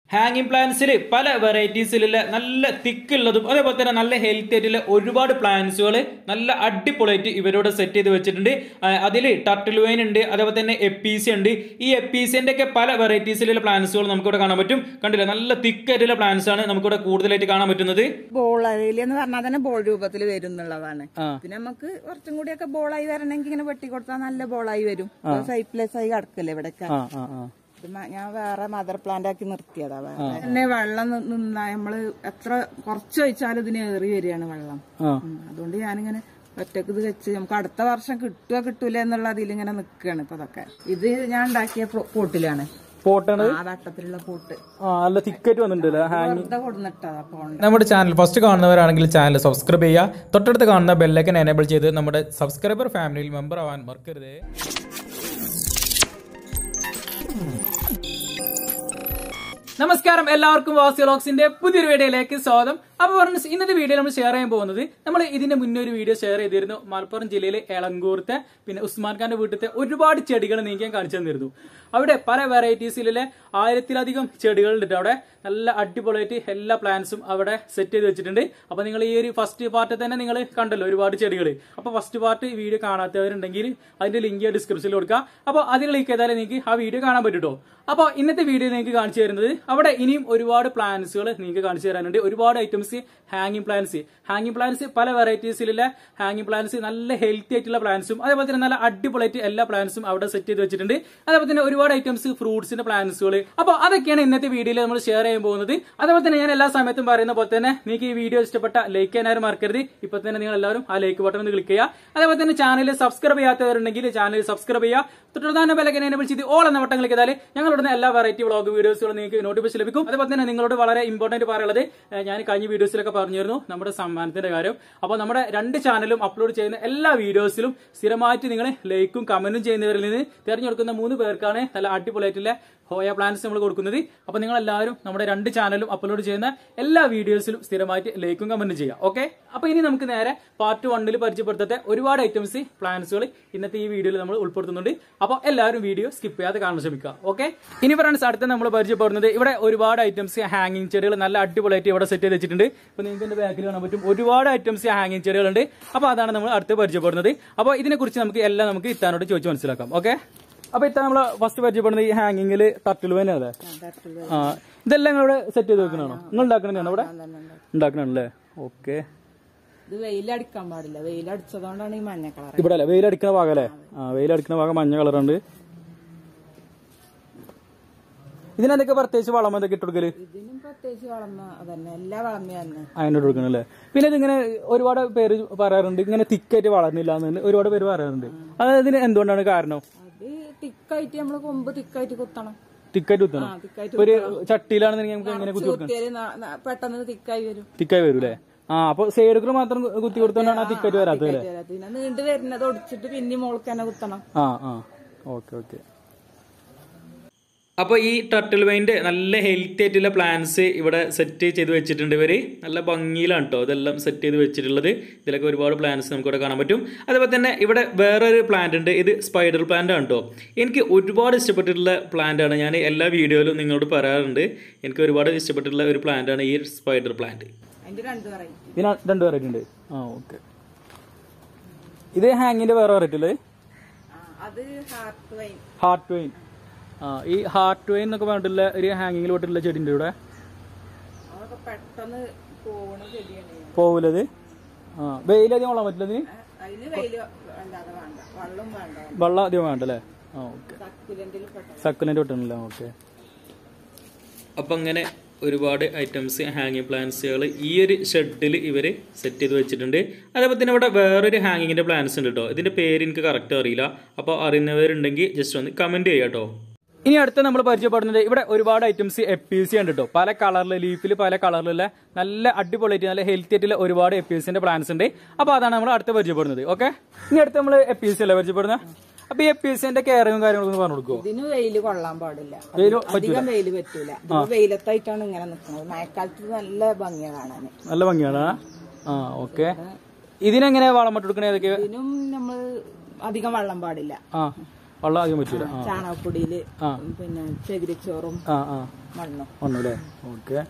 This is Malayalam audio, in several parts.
ഹാങ്ങിങ് പ്ലാന്റ്സിൽ പല വെറൈറ്റീസിലുള്ള നല്ല തിക്കുള്ളതും അതേപോലെ തന്നെ നല്ല ഹെൽത്തി ആയിട്ടുള്ള ഒരുപാട് പ്ലാന്റ്സുകൾ നല്ല അടിപൊളിയായിട്ട് ഇവരോട് സെറ്റ് ചെയ്ത് വെച്ചിട്ടുണ്ട് അതിൽ ടർട്ടിൽ വൈൻ ഉണ്ട് അതേപോലെ തന്നെ എപ്പീസി ഉണ്ട് ഈ എപ്പീസിന്റെ ഒക്കെ പല വെറൈറ്റീസിലുള്ള പ്ലാന്റ്സുകൾ നമുക്കിവിടെ കാണാൻ പറ്റും കണ്ടില്ല നല്ല തിക്കായിട്ടുള്ള പ്ലാന്റ്സ് ആണ് നമുക്കിവിടെ കൂടുതലായിട്ട് കാണാൻ പറ്റുന്നത് ബോൾ അരയില് എന്ന് പറഞ്ഞാൽ തന്നെ ബോൾ രൂപത്തിൽ വരും എന്നുള്ളതാണ് പിന്നെ നമുക്ക് കുറച്ചും കൂടിയൊക്കെ ബോളായി വരണമെങ്കിൽ ഇങ്ങനെ വെട്ടി കൊടുത്താൽ നല്ല ബോളായി വരും സൈപ്ലെസ് ആയി കിടക്കല്ലേ ഇവിടെയൊക്കെ ഇത് മ- ഞാൻ വേറെ മദർ പ്ലാന്റ് ആക്കി നിർത്തിയതാ വേറെ പിന്നെ വെള്ളം നി- നിന്നാ നമ്മള് എത്ര കുറച്ച് ഒഴിച്ചാലും ഇതിന് ഏറി വരികയാണ് വെള്ളം ഉം. അതുകൊണ്ട് ഞാനിങ്ങനെ ഒറ്റക്ക് ഇത് വെച്ച് നമുക്ക് അടുത്ത വർഷം കിട്ടുക കിട്ടൂല എന്നുള്ള അതിലിങ്ങനെ നിൽക്കുകയാണ് ഇപ്പൊ അതൊക്കെ ഇത് ഞാൻ ഉണ്ടാക്കിയ പൊ- പോട്ടിലാണ് പോട്ടാണ് ആ വട്ടത്തിലുള്ള പോട്ട് ആ നല്ല തിക്കായിട്ട് വന്നിട്ടുണ്ട് വെറുതെ കൊടുന്നിട്ടതാ പോണ്ട് നമ്മുടെ ചാനൽ ഫസ്റ്റ് കാണുന്നവരാണെങ്കിൽ ചാനൽ സബ്സ്ക്രൈബ് ചെയ്യുക തൊട്ടടുത്ത് കാണുന്ന ബെല്ലൈക്കൻ എനേബിൾ ചെയ്ത് നമ്മുടെ സബ്സ്ക്രൈബർ ഫാമിലിയിൽ മെമ്പർ ആവാൻ മറക്കരുത് നമസ്കാരം എല്ലാവർക്കും വാസി വ്ളോഗ്സിന്റെ പുതിയൊരു വീഡിയോയിലേക്ക് സ്വാഗതം അപ്പൊ പറഞ്ഞ ഇന്നത്തെ വീഡിയോ നമ്മൾ ഷെയർ ചെയ്യാൻ പോകുന്നത് നമ്മൾ ഇതിന്റെ മുന്നേ ഒരു വീഡിയോ ഷെയർ ചെയ്തിരുന്നു മലപ്പുറം ജില്ലയിലെ എളങ്കൂർത്തെ പിന്നെ ഉസ്മാൻ ഖാന്റെ വീട്ടിലത്തെ ഒരുപാട് ചെടികൾ നീക്കാൻ കാണിച്ചു തന്നിരുന്നു അവിടെ പല വെറൈറ്റീസിലെ ആയിരത്തിലധികം ചെടികൾ ഉണ്ട് അവിടെ നല്ല അടിപൊളിയായിട്ട് എല്ലാ പ്ലാന്റ്സും അവിടെ സെറ്റ് ചെയ്ത് വെച്ചിട്ടുണ്ട് അപ്പൊ നിങ്ങൾ ഈ ഒരു ഫസ്റ്റ് പാർട്ട് തന്നെ നിങ്ങൾ കണ്ടല്ലോ ഒരുപാട് ചെടികൾ അപ്പൊ ഫസ്റ്റ് പാർട്ട് ഈ വീഡിയോ കാണാത്തവരുണ്ടെങ്കിൽ അതിന്റെ ലിങ്ക് ഡിസ്ക്രിപ്ഷനിൽ കൊടുക്കാം അപ്പോൾ അതിൽ ക്ലിക്ക് ചെയ്താൽ നിങ്ങൾക്ക് ആ വീഡിയോ കാണാൻ പറ്റുട്ടോ അപ്പോൾ ഇന്നത്തെ വീഡിയോ നിങ്ങൾക്ക് കാണിച്ചു തരുന്നത് അവിടെ ഇനിയും ഒരുപാട് പ്ലാന്റ്സുകൾ നിങ്ങൾക്ക് കാണിച്ചു തരാനുണ്ട് ഒരുപാട് ഐറ്റംസ് ഹാങ്ങിങ് പ്ലാന്റ്സ് ഹാങ്ങിങ് പ്ലാന്റ്സ് പല വെറൈറ്റീസിലുള്ള ഹാങ്ങിങ് പ്ലാന്റ്സ് നല്ല ഹെൽത്തി ആയിട്ടുള്ള പ്ലാന്റ്സും അതേപോലെ തന്നെ നല്ല അടിപൊളിയായിട്ട് എല്ലാ പ്ലാന്റ്സും അവിടെ സെറ്റ് ചെയ്ത് വെച്ചിട്ടുണ്ട് അതേപോലെ തന്നെ ഒരുപാട് ഐറ്റംസ് ഫ്രൂട്ട്സിന്റെ പ്ലാന്റ്സുകൾ അപ്പോൾ അതൊക്കെയാണ് ഇന്നത്തെ വീഡിയോയിൽ നമ്മൾ ഷെയർ ചെയ്യാൻ പോകുന്നത് അതേപോലെ തന്നെ ഞാൻ എല്ലാ സമയത്തും പറയുന്ന പോലെ തന്നെ നിങ്ങൾക്ക് ഈ വീഡിയോ ഇഷ്ടപ്പെട്ട ലൈക്ക് ചെയ്യാനും മറക്കരുത് ഇപ്പൊ തന്നെ നിങ്ങൾ എല്ലാവരും ആ ലൈക്ക് ബട്ടൺ ഒന്ന് ക്ലിക്ക് ചെയ്യുക അതേപോലെ തന്നെ ചാനൽ സബ്സ്ക്രൈബ് ചെയ്യാത്തവരുണ്ടെങ്കിൽ ചാനൽ സബ്സ്ക്രൈബ് ചെയ്യുക തൊട്ടുപ്രധാന ബെലക്കനെ എന്നെ വിളിച്ചത് ഓൾ എന്ന വട്ടം ക്ലിക്ക് ചെയ്താൽ ഞങ്ങളുടെ എല്ലാ വെറൈറ്റി വ്ളോഗ് വീഡിയോസുകളും നിങ്ങൾക്ക് നോട്ടിഫിക്കേഷൻ ലഭിക്കും അതേപോലെ തന്നെ നിങ്ങളോട് വളരെ ഇമ്പോർട്ടന്റ് പറയാനുള്ളത് ഏഹ് ഞാൻ കഴിഞ്ഞ വീഡിയോസിലൊക്കെ പറഞ്ഞിരുന്നു നമ്മുടെ സമ്മാനത്തിന്റെ കാര്യം അപ്പോൾ നമ്മുടെ രണ്ട് ചാനലും അപ്ലോഡ് ചെയ്യുന്ന എല്ലാ വീഡിയോസിലും സ്ഥിരമായിട്ട് നിങ്ങൾ ലൈക്കും കമന്റും ചെയ്യുന്നവരിൽ നിന്ന് തിരഞ്ഞെടുക്കുന്ന മൂന്ന് പേർക്കാണ് നല്ല അടിപൊളിയായിട്ടുള്ള ഹോയ പ്ലാൻസ് നമ്മൾ കൊടുക്കുന്നത് അപ്പോൾ നിങ്ങൾ എല്ലാവരും നമ്മുടെ രണ്ട് ചാനലും അപ്ലോഡ് ചെയ്യുന്ന എല്ലാ വീഡിയോസിലും സ്ഥിരമായിട്ട് ലൈക്കും കമന്റും ചെയ്യാം ഓക്കെ അപ്പോൾ ഇനി നമുക്ക് നേരെ പാർട്ട് വണ്ണിൽ പരിചയപ്പെടുത്തത്തെ ഒരുപാട് ഐറ്റംസ് പ്ലാൻസുകൾ ഇന്നത്തെ ഈ വീഡിയോയിൽ നമ്മൾ ഉൾപ്പെടുത്തുന്നുണ്ട് അപ്പോൾ എല്ലാവരും വീഡിയോ സ്കിപ്പ് ചെയ്യാതെ കാണാൻ ശ്രമിക്കുക ഓക്കെ ഇനി ഫ്രണ്ട്സ് അടുത്ത നമ്മൾ പരിചയപ്പെടുന്നത് ഇവിടെ ഒരുപാട് ഐറ്റംസ് ഹാങ്ങിങ് ചെടികൾ നല്ല അടിപൊളിയായിട്ട് ഇവിടെ സെറ്റ് ചെയ്ത് വെച്ചിട്ടുണ്ട് അപ്പോൾ നിങ്ങൾക്ക് എൻ്റെ ബാക്കിൽ കാണാൻ പറ്റും ഒരുപാട് ഐറ്റംസ് ഹാങ്ങിങ് ചെടികളുണ്ട് അപ്പോൾ അതാണ് നമ്മൾ അടുത്ത് പരിചയപ്പെടുന്നത് അപ്പോൾ ഇതിനെക്കുറിച്ച് നമുക്ക് എല്ലാം നമുക്ക് ഇത്താനോട് ചോദിച്ച് മനസ്സിലാക്കാം ഓക്കെ അപ്പൊ ഇത്ത നമ്മള് ഫസ്റ്റ് പരിചയപ്പെടുന്നത് ഈ ഹാങ്ങിങ്ങിൽ തട്ടിൽ വേനല്ലേ ആ ഇതെല്ലാം നിങ്ങൾ ഇവിടെ സെറ്റ് ചെയ്ത് വെക്കണോ നിങ്ങൾ ഉണ്ടാക്കണതാണോ ഇവിടെ ഉണ്ടാക്കണല്ലേ ഓക്കെ ഇത് വെയിലടിക്കാൻ പാടില്ല വെയിലടിച്ചതുകൊണ്ടാണ് ഈ മഞ്ഞ കളർ ഇവിടെ അല്ലേ വെയിലടിക്കുന്ന ഭാഗം അല്ലേ ആ വെയിലടിക്കുന്ന ഭാഗം മഞ്ഞ കളറുണ്ട് ഇതിനെന്തൊക്കെ പ്രത്യേകിച്ച് വളം എന്തൊക്കെ ഇട്ട് കൊടുക്കല് ഇതിനും പ്രത്യേകിച്ച് വളർന്ന അതന്നെ എല്ലാ വളർന്ന തന്നെ അതിനോട് കൊടുക്കണല്ലേ പിന്നെ ഇതിങ്ങനെ ഒരുപാട് പേര് പറയാറുണ്ട് ഇങ്ങനെ തിക്കായിട്ട് വളർന്നില്ല എന്ന് ഒരുപാട് പേര് പറയാറുണ്ട് അത് ഇതിന് എന്തുകൊണ്ടാണ് കാരണം അത് തിക്കായിട്ട് നമ്മള് കൊമ്പ് തിക്കായിട്ട് കുത്തണം തിക്കായിട്ട് കുത്തണം ആ തിക്കായിട്ട് ഒരു ചട്ടിയിലാണെന്നുണ്ടെങ്കിൽ നമുക്ക് എങ്ങനെ കുത്തി കൊടുക്കണം കുത്തിയാല് ന- ന- പെട്ടെന്ന് തിക്കായി വരും തിക്കായി വരൂലേ ആ അപ്പൊ സൈഡുകൾ മാത്രം കുത്തി കൊടുത്തോണ്ടാണ് ആ തിക്കായിട്ട് വരാത്തത് അല്ലേ പിന്നെ നീണ്ടു വരുന്നത് ഒടിച്ചിട്ട് പിന്നെ മോൾക്ക് തന്നെ കുത്തണം ആ ആ ഓക്കെ ഓക്കെ അപ്പോൾ ഈ ടർട്ടിൽ വൈൻ്റെ നല്ല ഹെൽത്തി ആയിട്ടുള്ള പ്ലാന്റ്സ് ഇവിടെ സെറ്റ് ചെയ്ത് വെച്ചിട്ടുണ്ട് ഇവർ നല്ല ഭംഗിയിലാണ് കേട്ടോ ഇതെല്ലാം സെറ്റ് ചെയ്ത് വെച്ചിട്ടുള്ളത് ഇതിലൊക്കെ ഒരുപാട് പ്ലാന്റ്സ് നമുക്ക് ഇവിടെ കാണാൻ പറ്റും അതേപോലെ തന്നെ ഇവിടെ വേറൊരു പ്ലാന്റ് ഉണ്ട് ഇത് സ്പൈഡർ പ്ലാന്റ് ആണ് കേട്ടോ എനിക്ക് ഒരുപാട് ഇഷ്ടപ്പെട്ടിട്ടുള്ള പ്ലാന്റ് ആണ് ഞാൻ എല്ലാ വീഡിയോയിലും നിങ്ങളോട് പറയാറുണ്ട് എനിക്ക് ഒരുപാട് ഇഷ്ടപ്പെട്ടിട്ടുള്ള ഒരു പ്ലാന്റ് ആണ് ഈ സ്പൈഡർ പ്ലാന്റ് അതിന്റെ രണ്ടു പറയും ഇതിന് രണ്ട് വെറൈറ്റി ഉണ്ട് ആ ഓക്കെ ഇത് ഹാങ്ങിൻ്റെ വേറെ വെറൈറ്റി അല്ലേ അത് ഹാർട്ട് വൈൻ ഹാർട്ട് വെയിൻ ആ ഈ ഹാർട്ട് വെയിൻ എന്നൊക്കെ പറഞ്ഞിട്ടുള്ള ഒരു ഹാങ്ങിങ്ങിൽ പോയിട്ടുള്ള ചെടി ഉണ്ട് ഇവിടെ അതൊക്കെ പെട്ടെന്ന് പോണ ചെടിയാണ് പോവില്ലത് ആ വെയിലധികം വെള്ളം പറ്റില്ല ഇതിന് അതിന് വെയില് അല്ലാതെ വേണ്ട വെള്ളം വേണ്ട വെള്ളം അധികം വേണ്ട അല്ലേ ആ ഓക്കെ സക്കുലന്റിൽ പെട്ടെന്ന് സക്കുലൻ്റ് വിട്ടണല്ലേ ഓക്കെ അപ്പം അങ്ങനെ ഒരുപാട് ഐറ്റംസ് ഹാങ്ങിങ് പ്ലാന്റ്സുകൾ ഈ ഒരു ഷെഡിൽ ഇവർ സെറ്റ് ചെയ്ത് വെച്ചിട്ടുണ്ട് അതേപോലെ തന്നെ ഇവിടെ വേറൊരു ഹാങ്ങിങ്ങിൻ്റെ പ്ലാന്റ്സ് ഉണ്ട് കേട്ടോ ഇതിൻ്റെ പേര് എനിക്ക് കറക്റ്റ് അറിയില്ല അപ്പോൾ അറിയുന്നവരുണ്ടെങ്കിൽ ജസ്റ്റ് ഒന്ന് കമൻറ്റ് ചെയ്യാം കേട്ടോ ഇനി അടുത്ത നമ്മൾ പരിചയപ്പെടുന്നത് ഇവിടെ ഒരുപാട് ഐറ്റംസ് എ പി സി ഉണ്ട് കേട്ടോ പല കളറിൽ ലീഫിൽ പല കളറിലുള്ള നല്ല അടിപൊളിയായിട്ട് നല്ല ഹെൽത്തി ആയിട്ടുള്ള ഒരുപാട് എ പി സിന്റെ പ്ലാന്റ്സ് ഉണ്ട് അപ്പോൾ അതാണ് നമ്മൾ അടുത്ത പരിചയപ്പെടുന്നത് ഓക്കെ ഇനി അടുത്ത് നമ്മൾ എ പി സി അല്ലേ പരിചയപ്പെടുന്നത് അപ്പോൾ ഈ എ പി സിന്റെ കെയറിങ്ങും കാര്യങ്ങളൊക്കെ ഒന്ന് പറഞ്ഞു കൊടുക്കുമോ ഇതിന് വെയില് കൊള്ളാൻ പാടില്ല വെയില് അധികം വെയില് പറ്റൂല ഇത് വെയിലത്തായിട്ടാണ് ഇങ്ങനെ നിൽക്കുന്നത് മഴക്കാലത്ത് നല്ല ഭംഗിയാ കാണാന് നല്ല ഭംഗിയാണ് ആ ഓക്കെ ഇതിനെങ്ങനെ വളം ഇട്ട് കൊടുക്കണേ ഏതൊക്കെ ഇതിനും നമ്മൾ അധികം വെള്ളം പാടില്ല ആ വെള്ളം അധികം പറ്റൂല ആ ചാണകപ്പൊടിയില് ആ. പിന്നെ ചകിരിച്ചോറും ആ ആ മണ്ണും ഒന്നുല്ലേ ഓക്കെ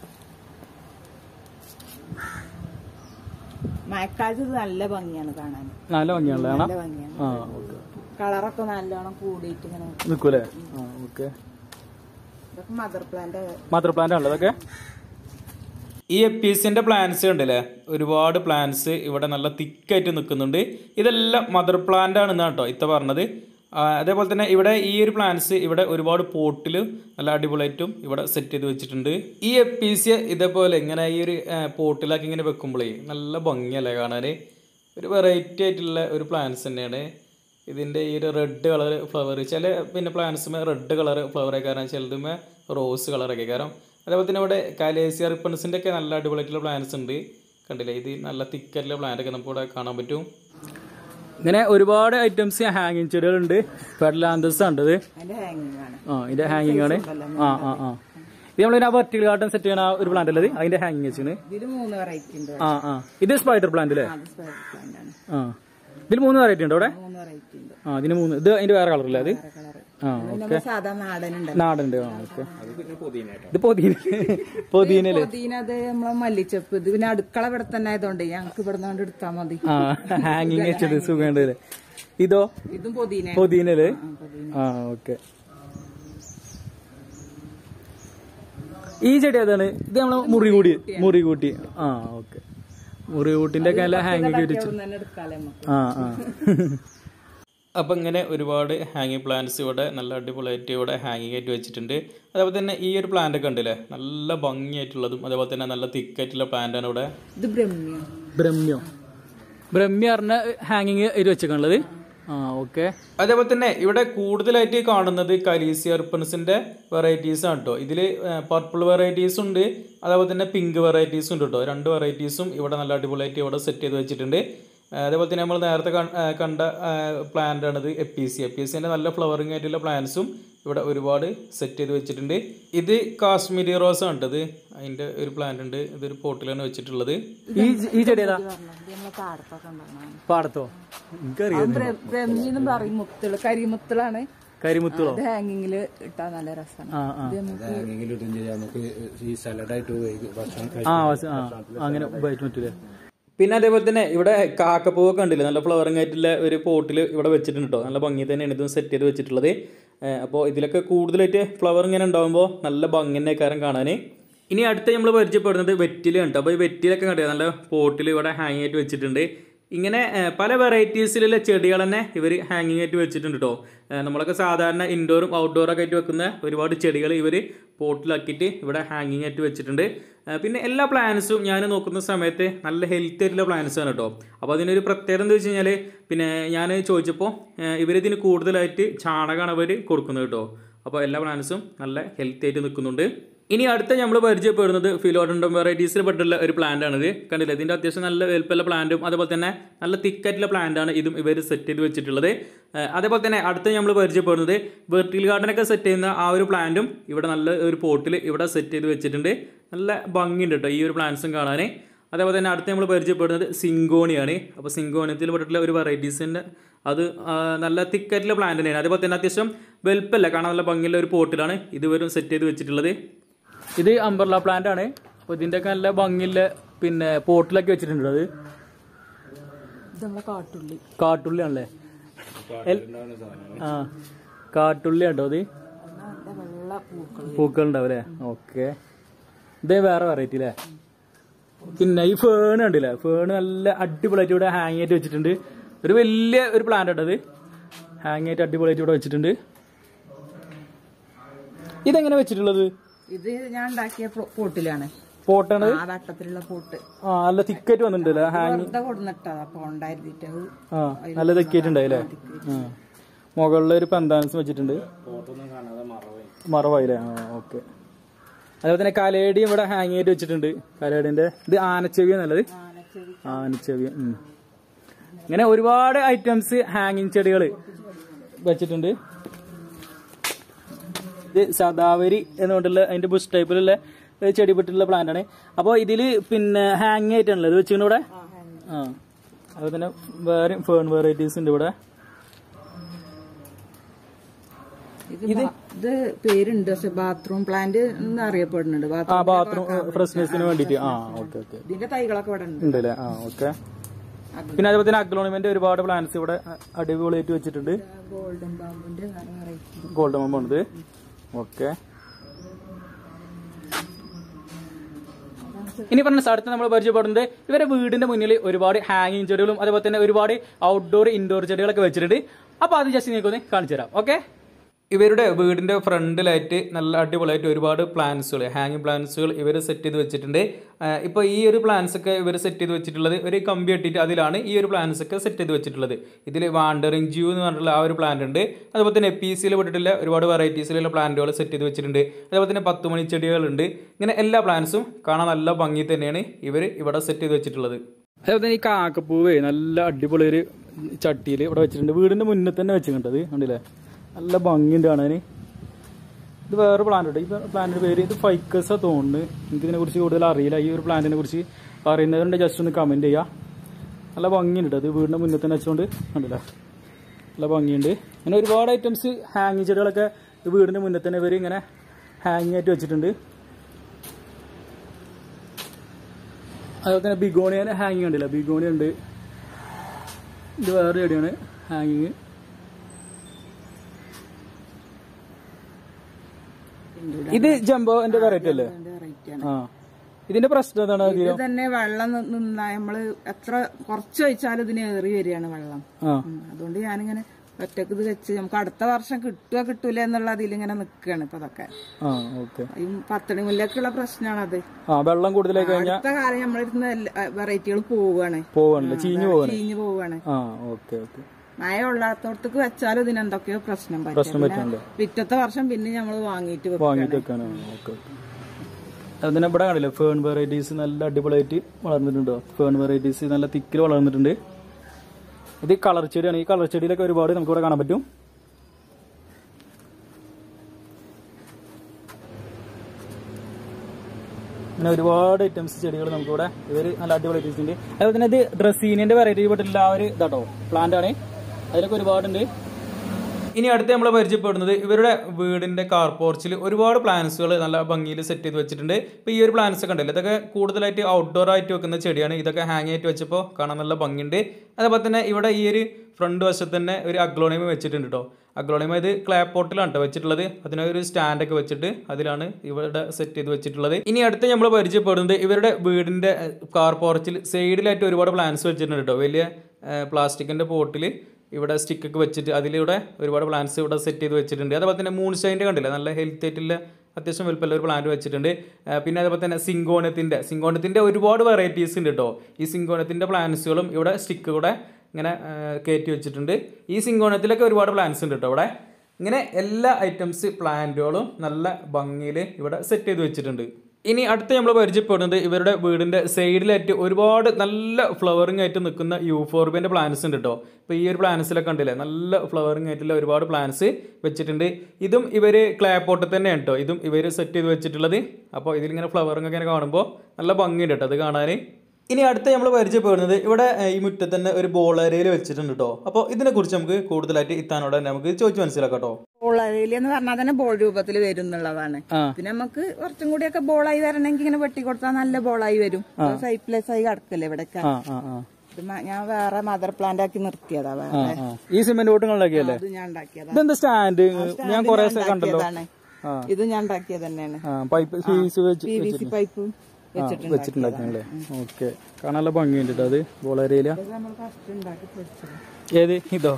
മഴക്കാലത്ത് ഇത് നല്ല ഭംഗിയാണ് കാണാൻ നല്ല ഭംഗിയാണല്ലേ കാണാം നല്ല ഭംഗിയാണ് ആ ഓക്കെ കളറൊക്കെ നല്ലോണം കൂടിയിട്ട് ഇങ്ങനെ നിൽക്കൂലേ ആ ഓക്കെ ഇതൊക്കെ മദർ പ്ലാന്റ് മദർ പ്ലാന്റ് ആണല്ലോ ഇതൊക്കെ ഈ എപ്പീസിന്റെ പ്ലാന്റ്സ് കണ്ടില്ലേ ഒരുപാട് പ്ലാന്റ്സ് ഇവിടെ നല്ല തിക്കായിട്ട് നിൽക്കുന്നുണ്ട് ഇതെല്ലാം മദർ പ്ലാന്റ് ആണെന്നാണ് കേട്ടോ ഇത്ത പറഞ്ഞത് ആ, അതേപോലെ തന്നെ ഇവിടെ ഈ ഒരു പ്ലാന്റ്സ് ഇവിടെ ഒരുപാട് പോട്ടിൽ നല്ല അടിപൊളിയായിട്ടും ഇവിടെ സെറ്റ് ചെയ്ത് വെച്ചിട്ടുണ്ട് ഈ എപ്പീസ് ഇതേപോലെ ഇങ്ങനെ ഈ ഒരു പോട്ടിലാക്കി ഇങ്ങനെ വെക്കുമ്പോഴേ നല്ല ഭംഗിയല്ലേ കാണാൻ ഒരു വെറൈറ്റി ആയിട്ടുള്ള ഒരു പ്ലാന്റ്സ് തന്നെയാണ് ഇതിൻ്റെ ഈ ഒരു റെഡ് കളർ ഫ്ലവർ ചില പിന്നെ പ്ലാന്റ്സുമേ റെഡ് കളർ ഫ്ലവർ കാരണം ചിലതുമേ റോസ് കളറൊക്കെ കാരണം അതേപോലെ തന്നെ ഇവിടെ കാലേസിയ റിപ്പൺസിൻ്റെ ഒക്കെ നല്ല അടിപൊളിയായിട്ടുള്ള പ്ലാന്റ്സ് ഉണ്ട് കണ്ടില്ലേ ഇത് നല്ല തിക്കായിട്ടുള്ള പ്ലാന്റ് ഒക്കെ നമുക്ക് ഇവിടെ കാണാൻ പറ്റും ഇങ്ങനെ ഒരുപാട് ഐറ്റംസ് ഹാങ്ങിങ് ചെടികളുണ്ട് ഫെഡലാന്തസ് ഉണ്ട് ഇത് അതിന്റെ ഹാങ്ങിങ് ആണ് ആ ഇതിന്റെ ഹാങ്ങിങ് ആണ് ആ ആ ആ ഇത് നമ്മളിങ്ങനെ വെർട്ടിക്കൽ ഗാർഡൻ സെറ്റ് ചെയ്യണ ഒരു പ്ലാന്റ് അല്ലേ ഇത്? അതിന്റെ ഹാങ്ങിങ് വെച്ചാണ് ഇതില് മൂന്ന് വെറൈറ്റി ഉണ്ട് ആ ആ ഇത് സ്പൈഡർ പ്ലാന്റ് അല്ലേ അത് സ്പൈഡർ പ്ലാന്റ് ആണ് ആ ഇതിൽ മൂന്ന് വെറൈറ്റി ഉണ്ട് അവിടെ മൂന്ന് വെറൈറ്റി ഉണ്ട് ആ ഇതിന് മൂന്ന് ഇത് അതിന്റെ വേറെ കളർ അല്ലേ അത് വേറെ കളറ് ആ പിന്നെ സാധാ നാടൻ ഉണ്ട് നാടുണ്ട് ആ ഓക്കെ ഇത് പൊതീന പൊതീനല്ലേ പൊതീന അത് നമ്മളെ മല്ലിച്ചപ്പ് ഇത് പിന്നെ അടുക്കള ഇവിടെ തന്നെ ആയതുകൊണ്ട് ഞങ്ങൾക്ക് ഇവിടെ നിന്ന് എടുത്താ മതി ആ ഹാങ്ങിങ് വെച്ചത് സുഖമുണ്ട് അല്ലേ ഇതോ ഇതും പൊതീന പൊതീനല്ലേ ആ ഓക്കെ ഈ ചെടി ഏതാണ് ഇത് നമ്മളെ മുറികൂടി മുറികൂട്ടി ആ ഓക്കെ മുറികൂട്ടിന്റെ ഒക്കെ നല്ല ഹാങ്ങിങ് വെച്ചു ഇവിടെ തന്നെ എടുക്കാലേ നമുക്ക് ആ ആ അപ്പം ഇങ്ങനെ ഒരുപാട് ഹാങ്ങിങ് പ്ലാന്റ്സ് ഇവിടെ നല്ല അടിപൊളിയായിട്ട് ഇവിടെ ഹാങ്ങിങ് ആയിട്ട് വെച്ചിട്ടുണ്ട് അതേപോലെ തന്നെ ഈ ഒരു പ്ലാന്റ് ഒക്കെ ഉണ്ടല്ലേ നല്ല ഭംഗിയായിട്ടുള്ളതും അതേപോലെ തന്നെ നല്ല തിക്കായിട്ടുള്ള പ്ലാന്റ് ആണ് ഇവിടെ ഇത് ബ്രഹ്മ്യം ബ്രഹ്മ്യോ ബ്രഹ്മ്യ പറഞ്ഞ ഹാങ്ങിങ് ഇത് വെച്ചേക്കാണുള്ളത് ആ ഓക്കെ അതേപോലെ തന്നെ ഇവിടെ കൂടുതലായിട്ട് കാണുന്നത് കലീസിയ റിപ്പൺസിന്റെ വെറൈറ്റീസ് ആണ് കേട്ടോ ഇതിൽ പർപ്പിൾ വെറൈറ്റീസ് ഉണ്ട് അതേപോലെ തന്നെ പിങ്ക് വെറൈറ്റീസ് ഉണ്ട് കേട്ടോ രണ്ട് വെറൈറ്റീസും ഇവിടെ നല്ല അടിപൊളിയായിട്ട് ഇവിടെ സെറ്റ് ചെയ്ത് വെച്ചിട്ടുണ്ട് ആ, അതേപോലെ തന്നെ നമ്മൾ നേരത്തെ കൺ- ആ, കണ്ട പ്ലാന്റ് ആണിത് A P C A P സിന്റെ നല്ല ഫ്ലവറിംഗ് ആയിട്ടുള്ള പ്ലാന്റ്സും ഇവിടെ ഒരുപാട് സെറ്റ് ചെയ്ത് വെച്ചിട്ടുണ്ട് ഇത് കാശ്മീരി റോസ് ആണ് കേട്ടത് അതിന്റെ ഒരു പ്ലാന്റ് ഉണ്ട് ഇതൊരു പോട്ടിലാണ് വെച്ചിട്ടുള്ളത് ഈ ഈ ചെടി ഏതാ ഇത് നമ്മളെ പാടത്തൊക്കെ ഉണ്ടാകുന്നതാണ് പാടത്തോ എനിക്കറിയാം ബ്രഹ്മി എന്ന് പറയും മുത്തുകള് കരിമുത്തുകളാണ് കരിമുത്തുളോ അത് ഹാങ്ങിങ്ങില് ഇട്ടാ നല്ല രസമാണ് ആ ആ ഇത് നമുക്ക് എങ്കിലും ഇടും ചെയ്യാം നമുക്ക് ഈ സലഡായിട്ട് ഉപയോഗിക്കും ഭക്ഷണം ആ വസ- ആ അങ്ങനെ ഉപയോഗിക്കാൻ പറ്റൂലേ പിന്നെ അതേപോലെ തന്നെ ഇവിടെ കാക്കപ്പൂവൊക്കെ ഉണ്ടല്ലേ നല്ല ഫ്ലവറിംഗ് ആയിട്ടുള്ള ഒരു പോട്ടിൽ ഇവിടെ വെച്ചിട്ടുണ്ട് കേട്ടോ നല്ല ഭംഗി തന്നെയാണ് ഇതും സെറ്റ് ചെയ്ത് വെച്ചിട്ടുള്ളത് അപ്പോൾ ഇതിലൊക്കെ കൂടുതലായിട്ട് ഫ്ലവർ ഇങ്ങനെ ഉണ്ടാകുമ്പോൾ നല്ല ഭംഗി തന്നെ കാരം കാണാൻ ഇനി അടുത്ത് നമ്മൾ പരിചയപ്പെടുന്നത് വെറ്റിലാണ് കേട്ടോ അപ്പോൾ ഈ വെറ്റിലൊക്കെ കണ്ടില്ല നല്ല പോട്ടിൽ ഇവിടെ ഹാങ് ആയിട്ട് വെച്ചിട്ടുണ്ട് ഇങ്ങനെ ഏഹ്, പല വെറൈറ്റീസിലുള്ള ചെടികൾ തന്നെ ഇവർ ഹാങ്ങിങ് ആയിട്ട് വെച്ചിട്ടുണ്ട് കേട്ടോ ഏഹ്, നമ്മളൊക്കെ സാധാരണ ഇൻഡോറും ഔട്ട്ഡോറൊക്കെ ആയിട്ട് വെക്കുന്ന ഒരുപാട് ചെടികൾ ഇവർ പോട്ടിലാക്കിയിട്ട് ഇവിടെ ഹാങ്ങിങ് ആയിട്ട് വെച്ചിട്ടുണ്ട് ഏഹ്, പിന്നെ എല്ലാ പ്ലാന്റ്സും ഞാൻ നോക്കുന്ന സമയത്ത് നല്ല ഹെൽത്തി ആയിട്ടുള്ള പ്ലാന്റ്സ് ആണ് കേട്ടോ അപ്പോൾ അതിനൊരു പ്രത്യേകത എന്താ വെച്ച് കഴിഞ്ഞാൽ പിന്നെ ഞാൻ ചോദിച്ചപ്പോൾ ഇവരിതിന് കൂടുതലായിട്ട് ചാണകമാണ് അവർ കൊടുക്കുന്നത് കേട്ടോ അപ്പോൾ എല്ലാ പ്ലാന്റ്സും നല്ല ഹെൽത്തി ആയിട്ട് നിൽക്കുന്നുണ്ട് ഇനി അടുത്ത നമ്മൾ പരിചയപ്പെടുന്നത് ഫിലോഡൻഡം വെറൈറ്റീസിൽ പെട്ടുള്ള ഒരു പ്ലാന്റ് ആണിത് കണ്ടില്ലേ ഇതിൻ്റെ അത്യാവശ്യം നല്ല വലുപ്പമുള്ള പ്ലാന്റും അതേപോലെ തന്നെ നല്ല തിക്കായിട്ടുള്ള പ്ലാന്റ് ആണ് ഇതും ഇവർ സെറ്റ് ചെയ്ത് വെച്ചിട്ടുള്ളത് ഏഹ് അതേപോലെ തന്നെ അടുത്ത നമ്മൾ പരിചയപ്പെടുന്നത് വെർട്ടിക്കൽ ഗാർഡനൊക്കെ സെറ്റ് ചെയ്യുന്ന ആ ഒരു പ്ലാന്റും ഇവിടെ നല്ല ഒരു പോട്ടിൽ ഇവിടെ സെറ്റ് ചെയ്ത് വെച്ചിട്ടുണ്ട് നല്ല ഭംഗിയുണ്ട് കേട്ടോ ഈ ഒരു പ്ലാന്റ്സും കാണാൻ അതേപോലെ തന്നെ അടുത്ത് നമ്മൾ പരിചയപ്പെടുന്നത് സിങ്കോണിയാണ് അപ്പോൾ സിങ്കോണിയത്തിൽ പെട്ടിട്ടുള്ള ഒരു വെറൈറ്റീസിൻ്റെ അത് ആ, നല്ല തിക്കായിട്ടുള്ള പ്ലാന്റ് തന്നെയാണ് അതേപോലെ തന്നെ അത്യാവശ്യം വലുപ്പമല്ല കാണാൻ നല്ല ഭംഗിയുള്ള ഒരു പോട്ടിലാണ് ഇതുവരും സെറ്റ് ചെയ്ത് വെച്ചിട്ടുള്ളത് ഇത് അംബർല പ്ലാന്റ് ആണ് അപ്പോൾ ഇതിൻ്റെയൊക്കെ നല്ല ഭംഗിയുള്ള പിന്നെ പോട്ടിലൊക്കെ വെച്ചിട്ടുണ്ട് അത് ഇത് നമ്മളെ കാട്ടുള്ളി കാട്ടുള്ളിയാണല്ലേ എൽ- ആ കാട്ടുള്ളി ഉണ്ടോ അത് നല്ല വെള്ള പൂക്കൾ പൂക്കൾ ഉണ്ടാവും അല്ലേ ഓക്കെ ഇത് വേറെ വെറൈറ്റി അല്ലേ പിന്നെ ഈ ഫേൺ കണ്ടില്ലേ ഫേൺ നല്ല അടിപൊളിയായിട്ട് ഇവിടെ ഹാങ് ആയിട്ട് വെച്ചിട്ടുണ്ട് ഒരു വലിയ ഒരു പ്ലാന്റ് ഉണ്ട് അത് ഹാങ് ആയിട്ട് അടിപൊളിയായിട്ട് ഇവിടെ വെച്ചിട്ടുണ്ട് ഇതെങ്ങനെ വെച്ചിട്ടുള്ളത് ഇത് ഞാൻ ഉണ്ടാക്കിയ പൊ- പോട്ടിലാണ് പോട്ടാണ് ആ വട്ടത്തിലുള്ള പോട്ട് ആ നല്ല തിക്കായിട്ട് വന്നിട്ടുണ്ടല്ലേ ഹാങ് വെറുതെ കൊടുന്നിട്ടതാ അപ്പൊ ഉണ്ടായിരുന്നിട്ട് അത് ആ നല്ല തെക്കിയിട്ടുണ്ടായില്ലേ ആ മുകളിൽ ഒരു പന്താനസ് വെച്ചിട്ടുണ്ട് മറവായില്ലേ ആ ഓക്കെ അതേപോലെ തന്നെ കലേടിയും ഇവിടെ ഹാങ് ചെയ്ത് വെച്ചിട്ടുണ്ട് കലേടിന്റെ ഇത് ആനച്ചെവി നല്ലത് ആനച്ചെവി ആനച്ചെവി ഉം. ഇങ്ങനെ ഒരുപാട് ഐറ്റംസ് ഹാങ്ങിങ് ചെടികൾ വെച്ചിട്ടുണ്ട് ഇത് സദാവരി എന്നുകൊണ്ടുള്ള അതിന്റെ ബുഷ് ടൈപ്പിലുള്ള ഒരു ചെടി പെട്ടിട്ടുള്ള പ്ലാന്റ് ആണ് അപ്പോൾ ഇതിൽ പിന്നെ ഹാങ് ആയിട്ടാണല്ലോ ഇത് വെച്ചിട്ടുണ്ട് ഇവിടെ ആ അതുപോലെ തന്നെ വേറെ ഫേൺ വെറൈറ്റീസ് ഉണ്ട് ഇവിടെ ഇത് ബാ- ഇത് പേരുണ്ട് പക്ഷെ ബാത്റൂം പ്ലാന്റ് എന്ന് അറിയപ്പെടുന്നുണ്ട് ആ ബാത്റൂം ബാത്റൂം ഫ്രഷ്നെസ്സിന് വേണ്ടിട്ട് ആ ഓക്കെ ഓക്കെ ഇതിന്റെ തൈകളൊക്കെ ഇവിടെ ഉണ്ട് ഉണ്ട് അല്ലേ ആ ഓക്കെ പിന്നെ അതുപോലെ തന്നെ അഗ്ലോണിമെന്റ് ഒരുപാട് പ്ലാന്റ്സ് ഇവിടെ അടിപൊളിയായിട്ട് വെച്ചിട്ടുണ്ട് ഗോൾഡൻ ബാമ്പിന്റെ വേറെ വെറൈറ്റി ഗോൾഡ് മമ്പുണ്ട് ഓക്കെ ഇനി പറഞ്ഞ അടുത്ത് നമ്മൾ പരിചയപ്പെടുന്നത് ഇവരെ വീടിന്റെ മുന്നിൽ ഒരുപാട് ഹാങ്ങിങ് ചെടികളും അതുപോലെ തന്നെ ഒരുപാട് ഔട്ട്ഡോർ ഇൻഡോർ ചെടികളൊക്കെ വെച്ചിട്ടുണ്ട് അപ്പൊ അത് ജസ്റ്റ് നിങ്ങൾക്ക് ഒന്ന് കാണിച്ചു തരാം ഓക്കെ ഇവരുടെ വീടിന്റെ ഫ്രണ്ടിലായിട്ട് നല്ല അടിപൊളിയായിട്ട് ഒരുപാട് പ്ലാന്റ്സുകൾ ഹാങ്ങിങ് പ്ലാന്റ്സുകൾ ഇവർ സെറ്റ് ചെയ്ത് വെച്ചിട്ടുണ്ട് ഇപ്പോൾ ഈ ഒരു പ്ലാന്റ്സ് ഒക്കെ ഇവർ സെറ്റ് ചെയ്ത് വെച്ചിട്ടുള്ളത് ഒരു കമ്പി ഇട്ടിട്ട് അതിലാണ് ഈ ഒരു പ്ലാന്റ്സ് ഒക്കെ സെറ്റ് ചെയ്ത് വെച്ചിട്ടുള്ളത് ഇതിൽ വാണ്ടറിങ് ജ്യൂ എന്ന് പറഞ്ഞിട്ടുള്ള ആ ഒരു പ്ലാന്റ് ഉണ്ട് അതുപോലെ തന്നെ പി സിയിൽ പെട്ടിട്ടുള്ള ഒരുപാട് വെറൈറ്റീസിലുള്ള പ്ലാന്റുകൾ സെറ്റ് ചെയ്ത് വെച്ചിട്ടുണ്ട് അതുപോലെ തന്നെ പത്ത് മണി ചെടികളുണ്ട് ഇങ്ങനെ എല്ലാ പ്ലാന്റ്സും കാണാൻ നല്ല ഭംഗി തന്നെയാണ് ഇവർ ഇവിടെ സെറ്റ് ചെയ്ത് വെച്ചിട്ടുള്ളത് അതുപോലെ തന്നെ ഈ കാക്കപ്പൂവേ നല്ല അടിപൊളി ഒരു ചട്ടിയിൽ ഇവിടെ വെച്ചിട്ടുണ്ട് വീടിന്റെ മുന്നിൽ തന്നെ വെച്ചിട്ടുണ്ടത് കണ്ടില്ലേ നല്ല ഭംഗിയുണ്ട് കാണാൻ ഇത് വേറെ പ്ലാന്റ് ഉണ്ട് ഈ പ്ലാന്റിന്റെ പേര് ഇത് ഫൈക്കസ തോന്നുന്നു എനിക്ക് ഇതിനെ കുറിച്ച് കൂടുതൽ അറിയില്ല ഈ ഒരു പ്ലാന്റിനെ കുറിച്ച് അറിയുന്നവരുണ്ട് ജസ്റ്റ് ഒന്ന് കമന്റ് ചെയ്യാം നല്ല ഭംഗിയുണ്ട് അത് വീടിന്റെ മുന്നിൽ തന്നെ വെച്ചുകൊണ്ട് കണ്ടില്ല നല്ല ഭംഗിയുണ്ട് അങ്ങനെ ഒരുപാട് ഐറ്റംസ് ഹാങ്ങിങ് ചെടികളൊക്കെ ഇത് വീടിന്റെ മുന്നിൽ തന്നെ ഇവർ ഇങ്ങനെ ഹാങ്ങിങ് ആയിട്ട് വെച്ചിട്ടുണ്ട് അതുപോലെ തന്നെ ബിഗോണിയന് ഹാങ്ങിങ് ഉണ്ടല്ലോ ബിഗോണിയ ഉണ്ട് ഇത് വേറെ ചെടിയാണ് ഹാങ്ങിങ് ഇത് ജംബോന്റെ വെറൈറ്റി അല്ലേ വെറൈറ്റി ആണ് ആ ഇതിന്റെ പ്രശ്നം എന്താണ് ഇത് തന്നെ വെള്ളം നി- നിന്നാ നമ്മള് എത്ര കുറച്ച് ഒഴിച്ചാലും ഇതിന് ഏറി വരികയാണ് വെള്ളം ആ ഉം. അതുകൊണ്ട് ഞാനിങ്ങനെ ഒറ്റക്ക് ഇത് വെച്ച് നമുക്ക് അടുത്ത വർഷം കിട്ടുക കിട്ടൂല എന്നുള്ള അതിലിങ്ങനെ നിൽക്കുകയാണ് ഇപ്പൊ അതൊക്കെ ആ ഓക്കെ ഈ പത്തണി മുല്ലക്കുള്ള പ്രശ്നമാണത് ആ വെള്ളം കൂടുതലായി കഴിഞ്ഞാൽ അടുത്ത കാലം നമ്മളിരുന്ന വെറൈറ്റികൾ പോവുകയാണ് പോവാണല്ലേ ചീഞ്ഞു പോവാണ് ചീഞ്ഞു പോവുകയാണ് ആ ഓക്കെ ഓക്കെ മഴ ഉള്ളാത്തോടത്തേക്ക് വെച്ചാലും ഇതിന് എന്തൊക്കെയോ പ്രശ്നം പറ്റും പ്രശ്നം പറ്റുന്നുണ്ട് പിറ്റത്തെ വർഷം പിന്നെ നമ്മൾ വാങ്ങിയിട്ട് വെക്കും വാങ്ങിയിട്ട് വെക്കാനാണ് ഓക്കെ ഓക്കെ അതിനെ ഇവിടെ കാണില്ലേ ഫേൺ വെറൈറ്റീസ് നല്ല അടിപൊളിയായിട്ട് വളർന്നിട്ടുണ്ടോ ഫേൺ വെറൈറ്റീസ് നല്ല തിക്കിൽ വളർന്നിട്ടുണ്ട് ഇത് കളർ ചെടിയാണ് ഈ കളർ ചെടിയിലൊക്കെ ഒരുപാട് നമുക്ക് ഇവിടെ കാണാൻ പറ്റും അങ്ങനെ ഒരുപാട് ഐറ്റംസ് ചെടികൾ നമുക്കിവിടെ ഇവർ നല്ല അടിപൊളി ഐറ്റംസ് ഉണ്ട് അതുപോലെ തന്നെ ഇത് ഡ്രസ്സീനിന്റെ വെറൈറ്റി പെട്ടിട്ടുള്ള ആ ഒരു ഇതാട്ടോ പ്ലാന്റ് ആണ് അതിലൊക്കെ ഒരുപാടുണ്ട് ഇനി അടുത്ത് നമ്മൾ പരിചയപ്പെടുന്നത് ഇവരുടെ വീടിന്റെ കാർ പോർച്ചിൽ ഒരുപാട് പ്ലാന്റ്സുകൾ നല്ല ഭംഗിയിൽ സെറ്റ് ചെയ്ത് വെച്ചിട്ടുണ്ട് ഇപ്പോൾ ഈ ഒരു പ്ലാന്റ്സ് ഒക്കെ ഉണ്ടല്ലോ ഇതൊക്കെ കൂടുതലായിട്ട് ഔട്ട്ഡോർ ആയിട്ട് വെക്കുന്ന ചെടിയാണ് ഇതൊക്കെ ഹാങ് ആയിട്ട് വെച്ചപ്പോൾ കാണാൻ നല്ല ഭംഗിയുണ്ട് അതേപോലെ തന്നെ ഇവിടെ ഈ ഒരു ഫ്രണ്ട് വശത്ത് തന്നെ ഒരു അഗ്ലോണിയം വെച്ചിട്ടുണ്ട് കേട്ടോ അഗ്ലോണിയം ഇത് ക്ലേ പോട്ടിലാണ് കേട്ടോ വെച്ചിട്ടുള്ളത് അതിനൊരു സ്റ്റാൻഡ് ഒക്കെ വെച്ചിട്ട് അതിലാണ് ഇവിടെ സെറ്റ് ചെയ്ത് വെച്ചിട്ടുള്ളത് ഇനി അടുത്ത് നമ്മൾ പരിചയപ്പെടുന്നത് ഇവരുടെ വീടിന്റെ കാർ പോർച്ചിൽ സൈഡിലായിട്ട് ഒരുപാട് പ്ലാന്റ്സ് വെച്ചിട്ടുണ്ട് കേട്ടോ വലിയ പ്ലാസ്റ്റിക്കിന്റെ പോട്ടിൽ ഇവിടെ സ്റ്റിക്കൊക്കെ വെച്ചിട്ട് അതിലൂടെ ഒരുപാട് പ്ലാന്റ്സ് ഇവിടെ സെറ്റ് ചെയ്ത് വെച്ചിട്ടുണ്ട് അതേപോലെ തന്നെ മൂൺ ഷൈൻ്റെ കണ്ടില്ല നല്ല ഹെൽത്തി ആയിട്ടുള്ള അത്യാവശ്യം വലുപ്പമുള്ള ഒരു പ്ലാന്റ് വെച്ചിട്ടുണ്ട് ആ, പിന്നെ അതേപോലെ തന്നെ സിങ്കോണത്തിൻ്റെ സിങ്കോണത്തിൻ്റെ ഒരുപാട് വെറൈറ്റീസ് ഉണ്ട് കേട്ടോ ഈ സിങ്കോണത്തിൻ്റെ പ്ലാന്റ്സുകളും ഇവിടെ സ്റ്റിക്ക് കൂടെ ഇങ്ങനെ ആ, കയറ്റി വെച്ചിട്ടുണ്ട് ഈ സിങ്കോണത്തിലൊക്കെ ഒരുപാട് പ്ലാന്റ്സ് ഉണ്ട് കേട്ടോ ഇവിടെ ഇങ്ങനെ എല്ലാ ഐറ്റംസ് പ്ലാന്റുകളും നല്ല ഭംഗിയിൽ ഇവിടെ സെറ്റ് ചെയ്ത് വെച്ചിട്ടുണ്ട് ഇനി അടുത്ത് നമ്മൾ പരിചയപ്പെടുന്നത് ഇവരുടെ വീടിന്റെ സൈഡിലായിട്ട് ഒരുപാട് നല്ല ഫ്ലവറിംഗ് ആയിട്ട് നിൽക്കുന്ന യൂഫോർബിയന്റെ പ്ലാന്റ്സ് ഉണ്ട് കേട്ടോ ഇപ്പോൾ ഈ ഒരു പ്ലാന്റ്സിലൊക്കെ കണ്ടില്ലേ നല്ല ഫ്ലവറിംഗ് ആയിട്ടുള്ള ഒരുപാട് പ്ലാന്റ്സ് വെച്ചിട്ടുണ്ട് ഇതും ഇവർ ക്ലേ പോട്ടിൽ തന്നെയാണ് കേട്ടോ ഇതും ഇവർ സെറ്റ് ചെയ്ത് വെച്ചിട്ടുള്ളത് അപ്പോൾ ഇതിലിങ്ങനെ ഫ്ലവറിംഗ് ഒക്കെ ഇങ്ങനെ കാണുമ്പോൾ നല്ല ഭംഗിയുണ്ട് കേട്ടോ അത് കാണാൻ ഇനി അടുത്ത നമ്മൾ പരിചയപ്പെടുന്നത് ഇവിടെ ഏഹ്, ഈ മുറ്റത്ത് തന്നെ ഒരു ബോളേരിയയിൽ വെച്ചിട്ടുണ്ട് കേട്ടോ അപ്പോൾ ഇതിനെക്കുറിച്ച് നമുക്ക് കൂടുതലായിട്ട് ഇത്താനോട് തന്നെ നമുക്ക് ചോദിച്ച് മനസ്സിലാക്കാം കേട്ടോ ബോളയിൽ എന്ന് പറഞ്ഞാൽ തന്നെ ബോൾ രൂപത്തിൽ വരും എന്നുള്ളതാണ് ആ. പിന്നെ നമുക്ക് കുറച്ചും കൂടിയൊക്കെ ബോളായി വരണമെങ്കിൽ ഇങ്ങനെ വെട്ടി കൊടുത്താൽ നല്ല ബോളായി വരും സൈപ്ലെസ് ആയി കിടക്കല്ലേ ഇവിടെയൊക്കെ ആ ആ ആ ഇത് മ- ഞാൻ വേറെ മദർ പ്ലാന്റ് ആക്കി നിർത്തിയതാ വേറെ ആ. ഈ സിമെന്റ് ബോട്ടുകളിലൊക്കെയല്ലേ ഇത് ഞാൻ ഉണ്ടാക്കിയതാ ഇതെന്താ സ്റ്റാൻഡ് ഞാൻ കൊറേ ഇത് ഞാൻ കണ്ടല്ലോ ഉണ്ടാക്കിയതാണ്. ആ. ഇത് ഞാൻ ഉണ്ടാക്കിയത് തന്നെയാണ് ആ പൈപ്പ് ഫീസ് വെച്ച് പി വി സി പൈപ്പ് വെച്ചിട്ടുണ്ട് വെച്ചിട്ടുണ്ടാക്കണല്ലേ ഓക്കെ കാണാൻ നല്ല ഭംഗിയുണ്ട് കേട്ടോ അത് ബോളേരിയയില ഇത് നമ്മൾ ഫസ്റ്റ് ഉണ്ടാക്കി പഠിച്ചത് ഏത് ഇതോ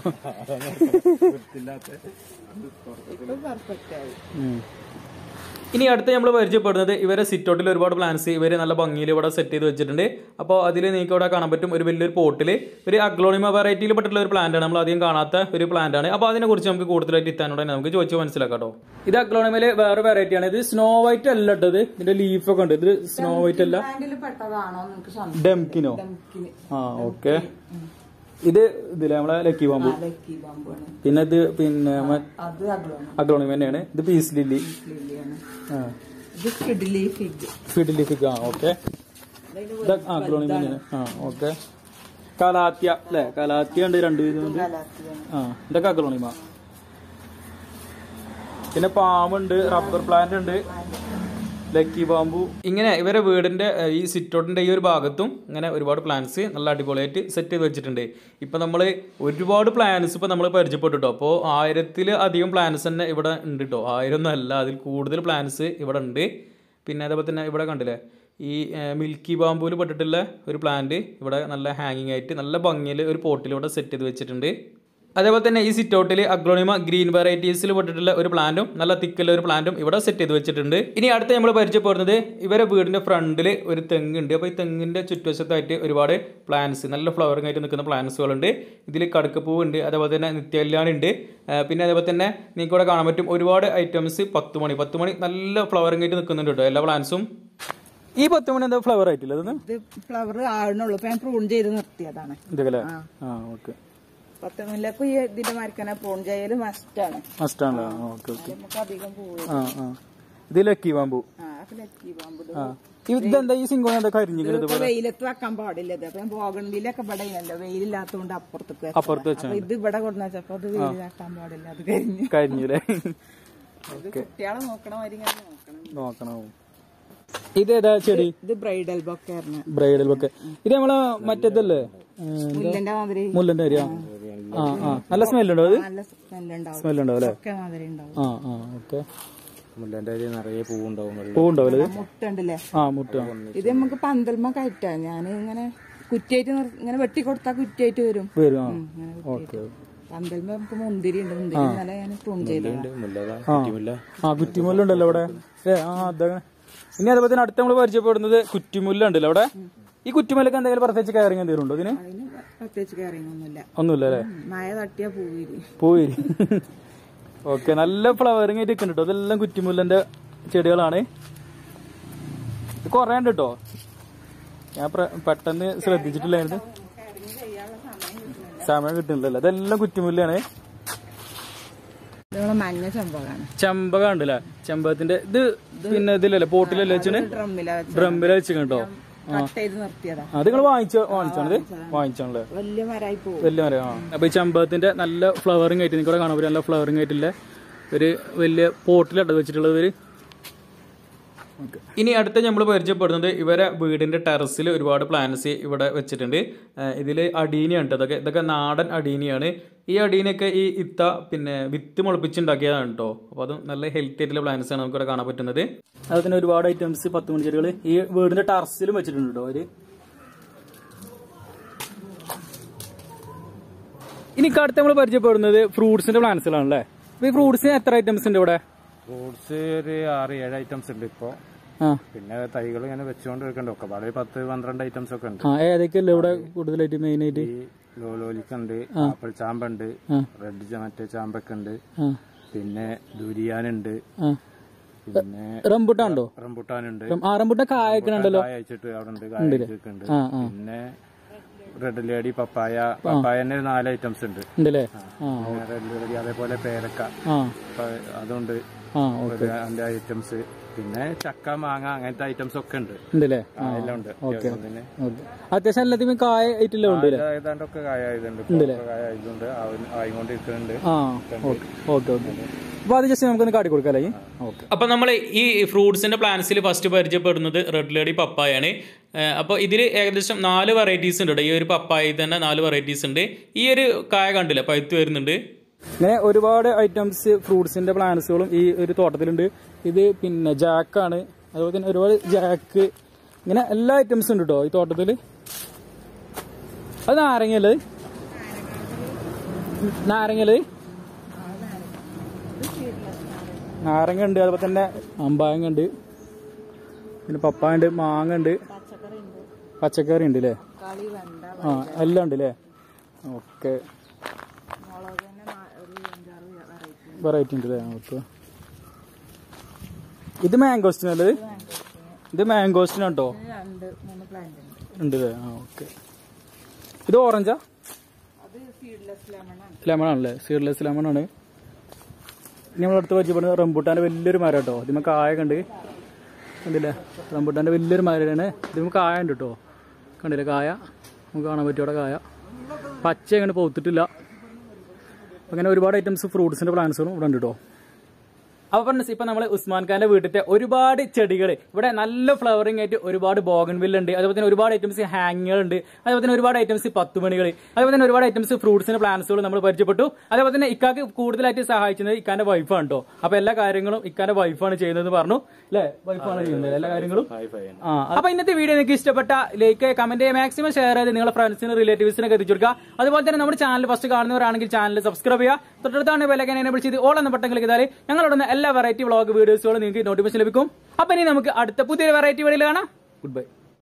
ഇപ്പൊ പെർഫെക്റ്റ് ആയി ഉം. ഇനി അടുത്ത് നമ്മൾ പരിചയപ്പെടുന്നത് ഇവരെ സിറ്റൗട്ടിൽ ഒരുപാട് പ്ലാന്റ്സ് ഇവർ നല്ല ഭംഗിയിൽ ഇവിടെ സെറ്റ് ചെയ്ത് വെച്ചിട്ടുണ്ട് അപ്പോൾ അതിൽ നിങ്ങൾക്ക് ഇവിടെ കാണാൻ പറ്റും ഒരു വലിയൊരു പോട്ടിൽ ഒരു അഗ്ലോണിമ വെറൈറ്റിയിൽ പെട്ടുള്ള ഒരു പ്ലാന്റ് ആണ് നമ്മൾ അധികം കാണാത്ത ഒരു പ്ലാന്റ് ആണ് അപ്പോൾ അതിനെക്കുറിച്ച് നമുക്ക് കൂടുതലായിട്ട് ഇത്താനോട് തന്നെ നമുക്ക് ചോദിച്ച് മനസ്സിലാക്കാം കേട്ടോ ഇത് അഗ്ലോണിമയിലെ വേറെ വെറൈറ്റി ആണ് ഇത് സ്നോ വൈറ്റ് അല്ല ഇട്ടത് ഇതിന്റെ ലീഫൊക്കെ ഉണ്ട് ഇത് സ്നോ വൈറ്റ് അല്ല പ്ലാന്റിൽ പെട്ടതാണോ നിങ്ങൾക്ക് സംശയം ഡെംകിനോ ആ ഓക്കെ ഇത് ഇതിലെ നമ്മളെ ലക്കി ബാമ്പു ലക്കി ബാമ്പാണ് പിന്നെ ഇത് പിന്നെ അത് അഗ്ലോണ് അഗ്ലോണിമ തന്നെയാണ് ഇത് പീസ് ലില്ലി ലില്ലിയാണ് ആ ഇത് ഫിഡിലി ഫിഗ് ഫിഡ് ലിഫിക് ആ ഓക്കെ ഇത് ആ അഗ്ലോണിമ തന്നെയാണ് ആ ഓക്കെ കലാത്യ അല്ലേ കലാത്യ ഉണ്ട് രണ്ട് വിധമുണ്ട് കലാത്തിയാണ് ആ ഇതൊക്കെ അഗ്ലോണിമ പിന്നെ പാമ്പുണ്ട് റബ്ബർ പ്ലാന്റ് ഉണ്ട് ലക്കി ബാമ്പു ഇങ്ങനെ ഇവരെ വീടിന്റെ ഏഹ്, ഈ സിറ്റൗട്ടിന്റെ ഈ ഒരു ഭാഗത്തും ഇങ്ങനെ ഒരുപാട് പ്ലാന്റ്സ് നല്ല അടിപൊളിയായിട്ട് സെറ്റ് ചെയ്ത് വെച്ചിട്ടുണ്ട് ഇപ്പൊ നമ്മൾ ഒരുപാട് പ്ലാന്റ്സ് ഇപ്പൊ നമ്മൾ പരിചയപ്പെട്ടു കേട്ടോ അപ്പോൾ ആയിരത്തിൽ അധികം പ്ലാന്റ്സ് തന്നെ ഇവിടെ ഉണ്ട് കേട്ടോ ആയിരം ഒന്നും അല്ല അതിൽ കൂടുതൽ പ്ലാന്റ്സ് ഇവിടെ ഉണ്ട് പിന്നെ അതേപോലെ തന്നെ ഇവിടെ കണ്ടില്ലേ ഈ ഏഹ്, മിൽക്കി ബാമ്പൂല് പെട്ടിട്ടുള്ള ഒരു പ്ലാന്റ് ഇവിടെ നല്ല ഹാങ്ങിങ് ആയിട്ട് നല്ല ഭംഗിയിൽ ഒരു പോട്ടിലൂടെ സെറ്റ് ചെയ്ത് വെച്ചിട്ടുണ്ട് അതേപോലെ തന്നെ ഈ സിറ്റ് ഔട്ടിൽ അഗ്ലോണിമ ഗ്രീൻ വെറൈറ്റീസിൽ പെട്ടിട്ടുള്ള ഒരു പ്ലാന്റും നല്ല തിക്കുള്ള ഒരു പ്ലാന്റും ഇവിടെ സെറ്റ് ചെയ്ത് വെച്ചിട്ടുണ്ട് ഇനി അടുത്ത നമ്മൾ പരിചയപ്പെടുന്നത് ഇവരെ വീടിന്റെ ഫ്രണ്ടിൽ ഒരു തെങ്ങുണ്ട് അപ്പോൾ ഈ തെങ്ങിന്റെ ചുറ്റുവശത്തായിട്ട് ഒരുപാട് പ്ലാന്റ്സ് നല്ല ഫ്ലവറിംഗ് ആയിട്ട് നിൽക്കുന്ന പ്ലാന്റ്സുകളുണ്ട് ഇതിൽ കടുക്കപ്പൂവ് ഉണ്ട് അതേപോലെ തന്നെ നിത്യകല്യാണി ഉണ്ട് ആ, പിന്നെ അതേപോലെ തന്നെ നിങ്ങൾക്ക് ഇവിടെ കാണാൻ പറ്റും ഒരുപാട് ഐറ്റംസ് പത്ത് മണി പത്ത് മണി നല്ല ഫ്ലവറിംഗ് ആയിട്ട് നിൽക്കുന്നുണ്ട് കേട്ടോ എല്ലാ പ്ലാന്റ്സും ഈ പത്ത് മണി എന്താ ഫ്ലവർ ആയിട്ടില്ല അതൊന്നും ഇത് ഫ്ലവർ ആഴണുള്ളൂ ഇപ്പൊ ഞാൻ പ്രൂൺ ചെയ്ത് നിർത്തിയതാണ് ഇതൊക്കെ ആ ഓക്കെ പത്ത് മുല്ലപ്പൂ ഈ ഇതിന്റെ മരക്കനെ പ്രൂൺ ചെയ്യല് മസ്റ്റാണ് മസ്റ്റാണല്ലോ ഓക്കെ ഓക്കെ നമുക്ക് അധികം പോവും ആ ആ ഇത് ലക്കി ബാമ്പു ആ അപ്പൊ ലക്കി പാമ്പ് ആ ഇതെന്താ ഈ സിംഗോൺ എന്താ കരിഞ്ഞിരിക്കുന്നത് ഇപ്പൊ വെയിലത്ത് വെക്കാൻ പാടില്ല ഇത് അപ്പൊ ഞാൻ ബോഗൺവില്ലൊക്കെ ഇവിടെ ഇല്ലല്ലോ വെയിലില്ലാത്തതുകൊണ്ട് അപ്പുറത്തേക്ക് വെച്ചതാ. അപ്പുറത്ത് വെച്ചാ അപ്പൊ ഇത് ഇവിടെ കൊണ്ടുവന്ന വെച്ചപ്പോ അത് വെയിലാക്കാൻ പാടില്ല അത് കഴിഞ്ഞു കരിഞ്ഞില്ലേ ഇത് കുട്ടികളെ നോക്കണ മാതിരി ഇങ്ങനെ നോക്കണം നോക്കണോ ഇതേതാ ചെടി ഇത് ബ്രൈഡൽ ബൊക്കെയാണ് ബ്രൈഡൽ ഒക്കെ ഇത് നമ്മളെ മറ്റേതല്ലേ ഉം, മുല്ലന്റെ മാതിരി മുല്ലന്റെ അരിയാ ആ ആ നല്ല സ്മെല്ലുണ്ടോ അത് നല്ല സ്മെല്ലുണ്ടാവും സ്മെല്ലുണ്ടാവും അല്ലേ ഒക്കെ മാതിരി ഉണ്ടാവും ആ ആ ഓക്കെ മുല്ലന്റെ അരി നിറയെ പൂവുണ്ടാവും വെള്ളം പൂവുണ്ടാവില്ലേ ഇത് മുട്ടുണ്ടല്ലേ ആ മുട്ട ഇത് നമുക്ക് പന്തൽമ കയറ്റാ ഞാൻ ഇങ്ങനെ കുറ്റിയായിട്ട് നിർ- ഇങ്ങനെ വെട്ടി കൊടുത്താൽ കുറ്റിയായിട്ട് വരും വരും ആ ഇങ്ങനെ ഓക്കെ പന്തൽമ നമുക്ക് മുന്തിരി ഉണ്ട് മുന്തിരി ഇന്നലെ ഞാൻ പ്രൂൺ ചെയ്തതാണ് മുല്ലതാ ആ ആ കുറ്റിമുല്ലുണ്ടല്ലോ അവിടെ ഏ ആ അതെ ഇനി അതുപോലെ തന്നെ അടുത്ത നമ്മൾ പരിചയപ്പെടുന്നത് കുറ്റിമുല്ല ഉണ്ടല്ലോ അവിടെ ഈ കുറ്റിമുല്ലക്ക് എന്തെങ്കിലും പ്രത്യേകിച്ച് കയറിങ് എന്തെങ്കിലും ഉണ്ടോ ഇതിന് അതിന് പ്രത്യേകിച്ച് കയറിയൊന്നുമില്ല ഒന്നുമില്ല അല്ലേ മഴ തട്ടിയാ പൂവിരി പോയി ഓക്കെ നല്ല ഫ്ലവറിങ് ആയിട്ട് നിൽക്കുന്നുണ്ട് കേട്ടോ ഇതെല്ലാം കുറ്റിമുല്ലന്റെ ചെടികളാണ് ഇത് കുറേ ഉണ്ട് കേട്ടോ ഞാൻ പ്ര- പെട്ടെന്ന് ശ്രദ്ധിച്ചിട്ടില്ലായിരുന്നു സമയം കിട്ടുന്നില്ലല്ലോ ഇതെല്ലാം കുറ്റിമുല്ലാണ് നമ്മളെ മഞ്ഞ ചെമ്പകാണ് ചെമ്പക ഉണ്ടല്ലേ ചെമ്പകത്തിന്റെ ഇത് പിന്നെ ഇതിലല്ലേ പോട്ടിലല്ലേ വെച്ചിന് ഡ്രമ്മില വെച്ച് ഡ്രമ്മില വെച്ച് കേട്ടോ കട്ട് ചെയ്ത് നിർത്തിയതാ അത് നിങ്ങൾ വാങ്ങിച്ചോ വാങ്ങിച്ചാണത് വാങ്ങിച്ചാണല്ലേ വലിയ മരായി പോകും വലിയ മരം ആ അപ്പൊ ഈ ചെമ്പകത്തിന്റെ നല്ല ഫ്ലവറിങ് ആയിട്ട് നിങ്ങൾക്ക് കാണാൻ പറ്റും നല്ല ഫ്ലവറിങ് ആയിട്ടുള്ള ഒരു വലിയ പോട്ടിലാണ് വെച്ചിട്ടുള്ളത് ഇവര് ഇനി അടുത്ത നമ്മൾ പരിചയപ്പെടുന്നത് ഇവരെ വീടിന്റെ ടെറസിൽ ഒരുപാട് പ്ലാന്റ്സ് ഇവിടെ വെച്ചിട്ടുണ്ട് ഇതിൽ അടീനിയാണ് ട്ടോ ഇതൊക്കെ ഇതൊക്കെ നാടൻ അടീനിയാണ് ഈ അടീനൊക്കെ ഈ ഇത്ത പിന്നെ വിത്ത് മുളപ്പിച്ചുണ്ടാക്കിയതാണ് കേട്ടോ അപ്പോൾ അത് നല്ല ഹെൽത്തി ആയിട്ടുള്ള പ്ലാന്റ്സ് ആണ് നമുക്ക് ഇവിടെ കാണാൻ പറ്റുന്നത് അതിന് ഒരുപാട് ഐറ്റംസ് പത്ത് മണി ചെടികൾ ഈ വീടിന്റെ ടെറസിലും വെച്ചിട്ടുണ്ട് കേട്ടോ അവര് ഇനി അടുത്ത് നമ്മൾ പരിചയപ്പെടുന്നത് ഫ്രൂട്ട്സിന്റെ പ്ലാന്റ്സുകളാണല്ലേ അപ്പൊ ഈ ഫ്രൂട്ട്സിന് എത്ര ഐറ്റംസ് ഉണ്ട് ഇവിടെ ഫ്രൂട്ട്സ് ഒരു ആറ് ഏഴ് ഐറ്റംസ് ഉണ്ട് ഇപ്പൊ ആ പിന്നെ തൈകൾ ഇങ്ങനെ വെച്ചുകൊണ്ട് വെക്കണ്ട ഒക്കെ വളരെ പത്ത് പന്ത്രണ്ട് ഐറ്റംസ് ഒക്കെ ഉണ്ട് ആ ഏതൊക്കെയല്ലേ ഇവിടെ കൂടുതലായിട്ട് മെയിൻ ആയിട്ട് ഈ ലോലോലിക്കുണ്ട് ആപ്പിൾ ചാമ്പുണ്ട് റെഡ് ച- മറ്റേ ചാമ്പൊക്കെ ഉണ്ട് ആ പിന്നെ ദുരിയാനുണ്ട് ആ പിന്നെ റംബുട്ടാൻ ഉണ്ടോ റംബുട്ടാനുണ്ട് ആ റംബുട്ടാൻ കായക്കണുണ്ടല്ലോ കായ അയച്ചിട്ട് അവിടെ ഉണ്ട് കായ അയച്ചിട്ടുണ്ട് ആ ആ പിന്നെ റെഡ് ലേഡി പപ്പായ പപ്പായ തന്നെ ഒരു നാല് ഐറ്റംസ് ഉണ്ട് ഉണ്ടല്ലേ ആ പിന്നെ റെഡ് ലേഡി അതേപോലെ പേരക്ക ആ അപ്പൊ അതുണ്ട് ആ ഒരു അതിന്റെ ഐറ്റംസ് പിന്നെ ചക്ക മാങ്ങ അങ്ങനത്തെ ഐറ്റംസ് ഒക്കെ ഉണ്ട് ഉണ്ടല്ലേ ആ, എല്ലാം ഉണ്ട് അത്യാവശ്യം തന്നെ ഓക്കെ അത്യാവശ്യം എല്ലാത്തിനും കായ ആയിട്ടില്ല ഉണ്ട് ഇത് ഏതാണ്ടൊക്കെ കായ ആയതുണ്ട് ഇപ്പൊ ഒക്കെ കായ ആയതുകൊണ്ട് ആയിക്കൊണ്ടിരിക്കുന്നുണ്ട് ആ ഓക്കെ ഓക്കെ ഓക്കെ അപ്പൊ അത് ജസ്റ്റ് നമുക്കൊന്ന് കാട്ടി കൊടുക്കാം അല്ലേ ഓക്കെ അപ്പൊ നമ്മൾ ഈ ഫ്രൂട്ട്സിന്റെ പ്ലാന്റ്സിൽ ഫസ്റ്റ് പരിചയപ്പെടുന്നത് റെഡ് ലേഡി പപ്പായാണ് അപ്പോൾ ഇതിൽ ഏകദേശം നാല് വെറൈറ്റീസ് ഉണ്ട് കേട്ടോ ഈ ഒരു പപ്പായയിൽ തന്നെ നാല് വെറൈറ്റീസ് ഉണ്ട് ഈ ഒരു കായ കണ്ടില്ല പഴുത്ത് വരുന്നുണ്ട് ഇങ്ങനെ ഒരുപാട് ഐറ്റംസ് ഫ്രൂട്ട്സിന്റെ പ്ലാന്റ്സുകളും ഈ ഒരു തോട്ടത്തിലുണ്ട് ഇത് പിന്നെ ജാക്കാണ് അതുപോലെ തന്നെ ഒരുപാട് ജാക്ക് ഇങ്ങനെ എല്ലാ ഐറ്റംസും ഉണ്ട് കേട്ടോ ഈ തോട്ടത്തിൽ അത് നാരങ്ങയല്ലേ നാരങ്ങയല്ലേ നാരങ്ങ ഉണ്ട് അതുപോലെ തന്നെ അമ്പായങ്ങ ഉണ്ട് പിന്നെ പപ്പായ ഉണ്ട് മാങ്ങ ഉണ്ട് പച്ചക്കറി ഉണ്ട് അല്ലേ കളി വേണ്ട ആ എല്ലാം ഉണ്ട് അല്ലേ ഓക്കെ മുളക് തന്നെ നാ- ഒരു അഞ്ചാറ് വെറൈറ്റി വെറൈറ്റി ഉണ്ട് അല്ലേ ഓക്കെ ഇത് മാംഗോസ്റ്റിൻ അല്ലേ ഇത് മാംഗോസ്റ്റിൻ കേട്ടോ രണ്ട് മൂന്ന് പ്ലാന്റ് ഉണ്ട് ഉണ്ട് അല്ലേ ആ ഓക്കെ ഇത് ഓറഞ്ചാ അത് സീഡ്ലെസ് ലെമണാണ് ലെമൺ ആണല്ലേ സീഡ്ലെസ് ലെമൺ ആണ് ഇനി നമ്മളടുത്ത് പരിചയപ്പെടുന്നത് റംബൂട്ടാന്റെ വലിയൊരു മരം കേട്ടോ ഇതിമ്മ കായ കണ്ട് കണ്ടില്ലേ റംബൂട്ടാന്റെ വലിയൊരു മരമാണ് ഇതിമ്മ കായ ഉണ്ട് കേട്ടോ കണ്ടില്ലേ കായ നമുക്ക് കാണാൻ പറ്റും അവിടെ കായ പച്ച അങ്ങനെ പോത്തിട്ടില്ല അങ്ങനെ ഒരുപാട് ഐറ്റംസ് ഫ്രൂട്ട്സിന്റെ പ്ലാന്റ്സുകളും ഇവിടെ ഉണ്ട് കേട്ടോ അപ്പൊ ഫ്രണ്ട്സ് ഇപ്പൊ നമ്മൾ ഉസ്മാൻ ഖാന്റെ വീട്ടിലത്തെ ഒരുപാട് ചെടികൾ ഇവിടെ നല്ല ഫ്ലവറിംഗ് ആയിട്ട് ഒരുപാട് ബോഗൻവില്ല ഉണ്ട് അതുപോലെ തന്നെ ഒരുപാട് ഐറ്റംസ് ഹാങ്ങുകൾ ഉണ്ട് അതുപോലെ തന്നെ ഒരുപാട് ഐറ്റംസ് പത്തുമണികൾ അതുപോലെ തന്നെ ഒരുപാട് ഐറ്റംസ് ഫ്രൂട്ട്സിന് പ്ലാന്റ്സുകൾ നമ്മൾ പരിചയപ്പെട്ടു അതുപോലെ തന്നെ ഇക്കാക്ക് കൂടുതലായിട്ട് സഹായിക്കുന്നത് ഇക്കാന്റെ വൈഫാണ് കേട്ടോ അപ്പൊ എല്ലാ കാര്യങ്ങളും ഇക്കാന്റെ വൈഫാണ് ചെയ്യുന്നത് പറഞ്ഞു അല്ലെ വൈഫാണ് ചെയ്യുന്നത് എല്ലാ കാര്യങ്ങളും ആ അപ്പൊ ഇന്നത്തെ വീഡിയോ നിങ്ങൾക്ക് ഇഷ്ടപ്പെട്ട ലൈക്ക് കമന്റ് മാക്സിമം ഷെയർ ചെയ്ത് നിങ്ങളുടെ ഫ്രണ്ട്സിന് റിലേറ്റീവ്സിനൊക്കെ എത്തിച്ചു കൊടുക്കുക അതുപോലെ തന്നെ നമ്മുടെ ചാനൽ ഫസ്റ്റ് കാണുന്നവരാണെങ്കിൽ ചാനൽ സബ്സ്ക്രൈബ് ചെയ്യുക തൊട്ടടുത്താണ് ബെല്ലൈക്കൻ എന്നെ വിളിച്ചത് ഓൾ എന്ന ബട്ടൺ ക്ലിക്ക് ചെയ്താൽ ഞങ്ങളുടെ എല്ലാ വെറൈറ്റി വ്ളോഗ് വീഡിയോസുകളും നിങ്ങൾക്ക് നോട്ടിഫിക്കേഷൻ ലഭിക്കും അപ്പൊ ഇനി നമുക്ക് അടുത്ത പുതിയൊരു വെറൈറ്റി വീഡിയോയിൽ കാണാം ഗുഡ് ബൈ